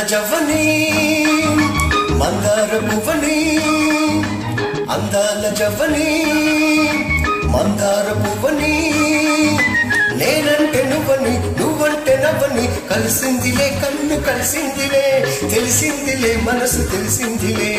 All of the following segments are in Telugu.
జవని మందార పువ్వని అందాల జవని మందార పువ్వని నేనంటే నువ్వని నువ్వంటే నవ్వని కలిసిందిలే కన్ను కలిసిందిలే తెలిసిందిలే మనసు తెలిసిందిలే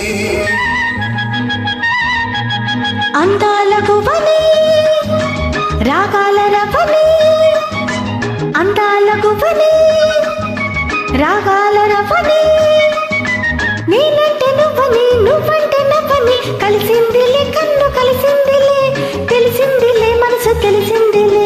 అందాల గువ్వని రాగాల రవ్వని అందాల గువ్వని రాగాల రవ్వని నేనంటే నువ్వని నువ్వంటే నవ్వని కలిసిందిలే కన్ను కలిసిందిలే తెలిసిందిలే మనసు తెలిసిందిలే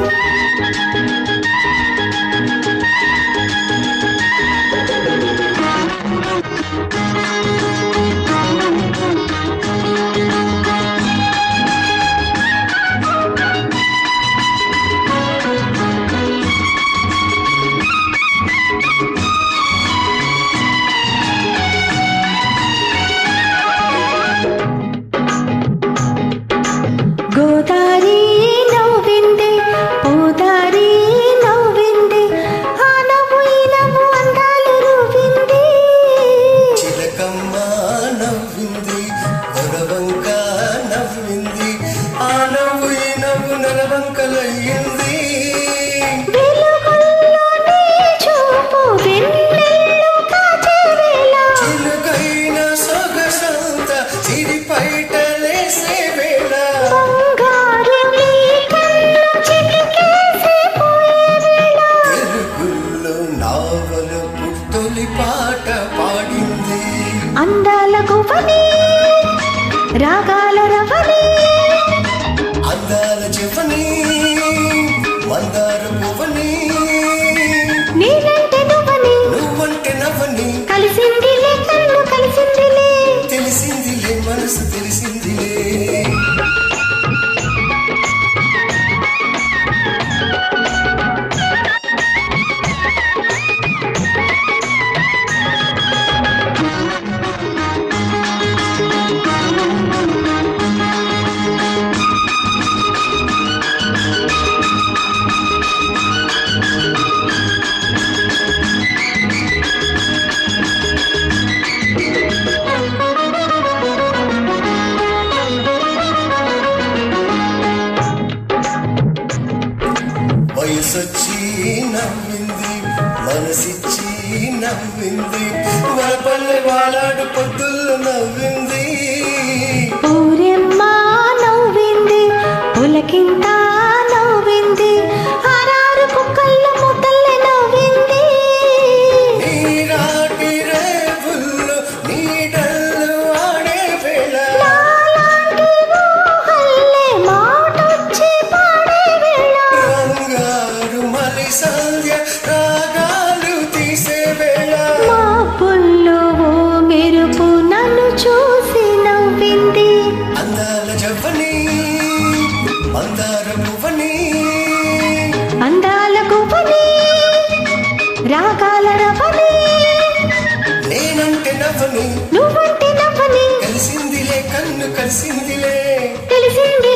గోదారి నవ్వింది పోదారి నవ్వింది ఆ నవ్వు ఈ నవ్వు అందాలు రూపింది చిలకమ్మ నవ్వింది గొరవంక నవ్వింది ఆ నవ్వు ఈ నవ్వు నలవంకలయ్యింది వెలుగుల్లో నీ చూపు వెన్నెల్లో కాచే వేళ చిలుకైన సొగసంత సిరిపైటలేసే వేళ బంగారు నీ కళ్ళు చిటికేసి పోయే వేళ తెలుగులో నావలకు తొలి పాట పాడింది అందాల గువ్వని రాగాల రవని అందాల చెవని మందార పువ్వని నేనంటే నువ్వని నువ్వంటే నవ్వని కలిసిందిలే కన్ను కలిసిందిలే తెలిసిందిలే మనసు తెలిసిందిలే వయసొచ్చి నవ్వింది మనసిచ్చి నవ్వింది వరపల్లె వాలాడు పొద్దుల్లో నవ్వింది ఊరెమ్మ నవ్వింది పులకింత నవ్వింది ఆరారు కుక్కల్లో ముద్దల్లే నవ్వింది నీరాటి రేపుల్లో నీడల్లో ఆడే వేళ నాలాంటి ఊహల్లే మాటొచ్చి పాడే వేళ రంగారు మలి సంధ్య రాగాలు తీసే వేళ మా పుల్లో ఓ మెరుపు నన్ను చూసి నవ్వింది అందాల జవ్వని మందార పువ్వని అందాల గువ్వని రాగాల రవని నేనంటే నవ్వని నువ్వంటే నవ్వని కలిసిందిలే కన్ను కలిసిందిలే తెలిసింది